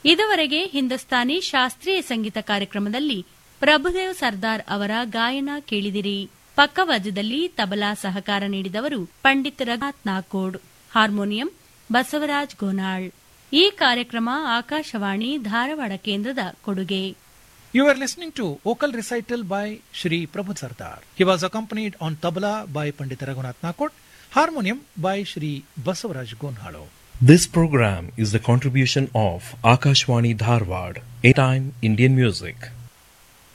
ಇದುವರೆಗೆ ಹಿಂದೂಸ್ತಾನಿ ಶಾಸ್ತ್ರೀಯ ಸಂಗೀತ ಕಾರ್ಯಕ್ರಮದಲ್ಲಿ ಪ್ರಭುದೇವ್ ಸರ್ದಾರ್ ಅವರ ಗಾಯನ ಕೇಳಿದಿರಿ ಪಕ್ಕವಾದ್ಯದಲ್ಲಿ ತಬಲಾ ಸಹಕಾರ ನೀಡಿದವರು ಪಂಡಿತ್ ರಘುನಾಥ್ ನಾಕೋಡ್ ಹಾರ್ಮೋನಿಯಂ ಬಸವರಾಜ್ ಗೋನಾಳ್ ಈ ಕಾರ್ಯಕ್ರಮ ಆಕಾಶವಾಣಿ ಧಾರವಾಡ ಕೇಂದ್ರದ ಕೊಡುಗೆ You were listening to vocal recital by Shri Prabhu Sardar. He was accompanied on tabla by Pandit Raghunath Nakot, harmonium by Shri Basavaraj Gonhalo. This program is the contribution of Akashwani Dharwad, Time Indian Music.